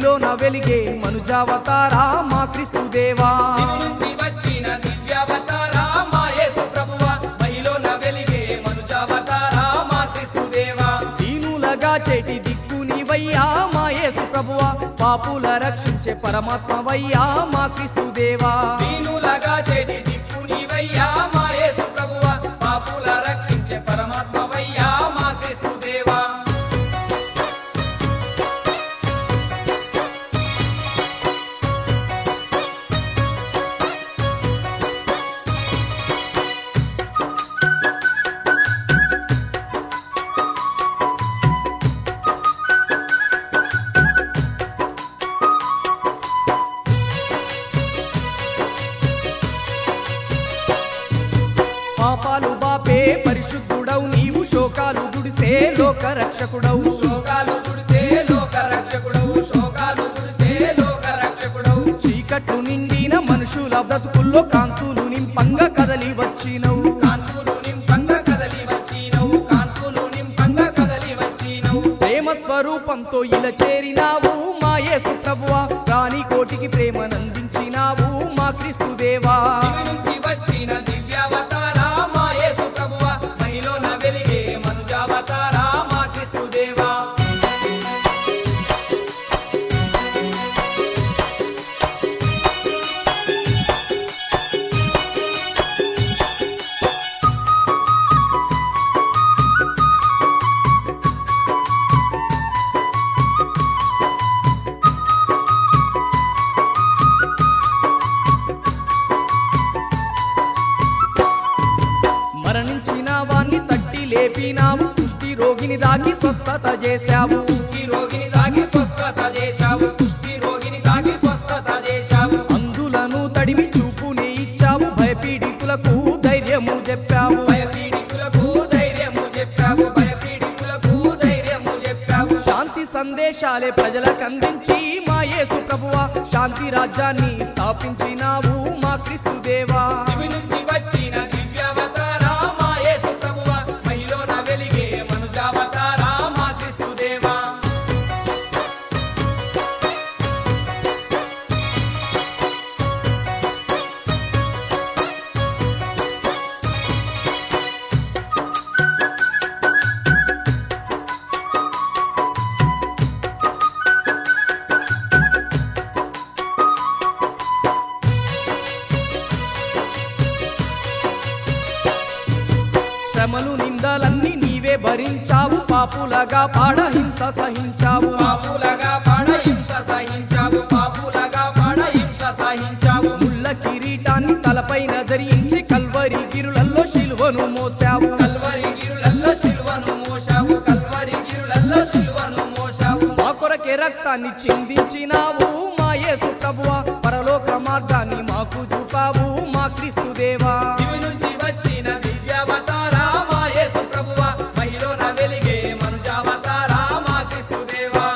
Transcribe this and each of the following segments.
మహిలోన వెలిగే మనుజావతారా మా క్రీస్తు దేవా దివి నుంచి వచ్చిన దివ్యావతార మా యేసు ప్రభువా మహిలోన వెలిగే మనుజావతార మా క్రీస్తు దేవా దీనులగా చేటి దిక్కు నీవయ్యా మా యేసు ప్రభువా పాపుల రక్షించే పరమాత్మవయ్యా మా క్రీస్తు దేవా దీనులగా చెడి దిక్కు నీవయ్యా మా యేసు ప్రభువా పాపుల రక్షించే పరమాత్మవయ్యా మా క్రీస్తు దేవా పాపాలు బాపే పరిశుద్ధుడవు నీవు శోకాలు గుడిసే లోక రక్షకుడవు శోకాలు గుడిసే లోక రక్షకుడవు శోకాలు గుడిసే లోక రక్షకుడవు చీకట్లు నిండిన మనుషుల బ్రతుకుల్లో కాంతులు నింపంగా కదలి వచ్చినవు కాంతులు నింపంగా కదలి వచ్చినవు కాంతులు నింపంగా కదలి వచ్చినవు ప్రేమ స్వరూపంతో ఇలా చేరినావు మా యేసు ప్రభువా రాణి కోటికి ప్రేమనందించినావు మా క్రీస్తు దేవా దివి నుంచి వచ్చిన దివ్యావతార మా యేసు ప్రభువా మహిలోన వెలిగే మనుజావతార మా క్రీస్తు దేవా మరణించిన వాణ్ణి తట్టి లేపినావు కుష్టి రోగిని దాకి స్వస్థత చేశావు కుష్టి రోగిని దాగి స్వస్థత చేశావు కుష్టి రోగిని దాగి స్వస్థత చేశావు అందులను తడిమి చూపుని ఇచ్చావు భయపీడితులకు ధైర్యము చెప్పావు భయపీడితులకు ధైర్యము చెప్పావు భయపీడితులకు ధైర్యము చెప్పావు శాంతి సందేశాలే ప్రజలకు అందించి మా యేసు ప్రభువా శాంతి రాజ్యాన్ని స్థాపించినావు మా క్రీస్తు దేవా దివి నుంచి వచ్చిన దివ్యావతార మా యేసు ప్రభువా మహిలోన వెలిగే మనుజావతార మా క్రీస్తు దేవా శ్రమలు నిందలన్నీ నీవే భరించావు పాపులగా పాడ హింస సహించావు పాపులగా పడ హింస సహించావు పాపులగా పడ హింస సహించావు ముళ్ళ కిరీటాన్ని తలపైన ధరించి కల్వరి గిరులలో శిలువను మోసావు కల్వరి గిరులల్ల శిలువను మోసావు కల్వరి లల్ల శిలువను మోసావు మా కొరకే రక్తాన్ని చిందించినావు మా యేసు ప్రభువా పరలోక మార్గాన్ని మాకు చూపావు మా క్రీస్తు దేవా దివి నుంచి వచ్చిన దివ్యావతార మా యేసు ప్రభువా మహిలోన వెలిగే మనుజావతార మా క్రీస్తు దేవా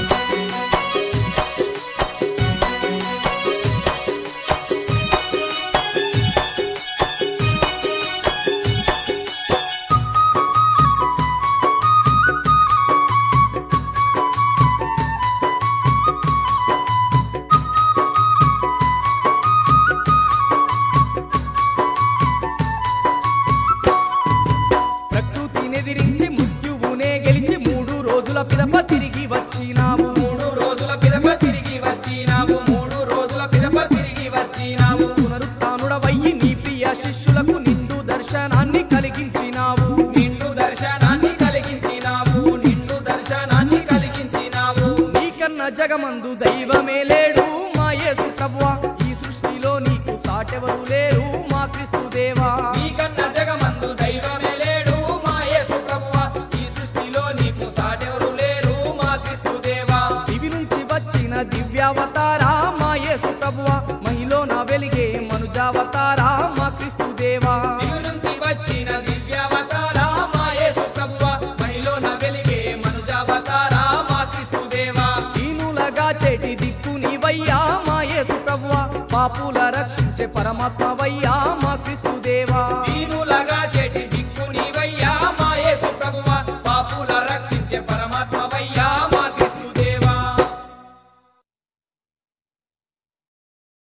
ప్రకృతిని ఎదిరించి మృత్యువునే గెలిచి మూడు రోజుల పిదప తిరిగి వచ్చినావు మూడు రోజుల పిదప తిరిగి వచ్చినావు మూడు రోజుల పిదప తిరిగి వచ్చినావు పునరుత్నుడవయ్యి నీ ప్రియ శిష్యులకు నిండు దర్శనాన్ని కలిగించినావు నిండు దర్శనాన్ని కలిగించినావు నిండు దర్శనాన్ని కలిగించినావు నీకన్న జగమందు దైవమే లేడు మా యేసు ప్రభువా ఈ సృష్టిలో నీకు సాటెవరు లేరు మా క్రీస్తు దేవా నీకన్న జగమందు దైవమే లేడు మా యేసు ప్రభువా ఈ సృష్టిలో నీకు సాటెవరు లేరు మా క్రీస్తు దేవా దివి నుంచి వచ్చిన దివ్యావతారా మా యేసు ప్రభువా మహిలోన వెలిగే మనుజావతారా మా క్రీస్తు దేవా దివి నుంచి వచ్చిన దివ్యావతార మా యేసు ప్రభువా మహిలోన వెలిగే మనుజావతార మా క్రీస్తు దేవా దీనులగా చేటి దిక్కు నీవయ్యా మా యేసు ప్రభువా పాపుల రక్షించే పరమాత్మవయ్యా మా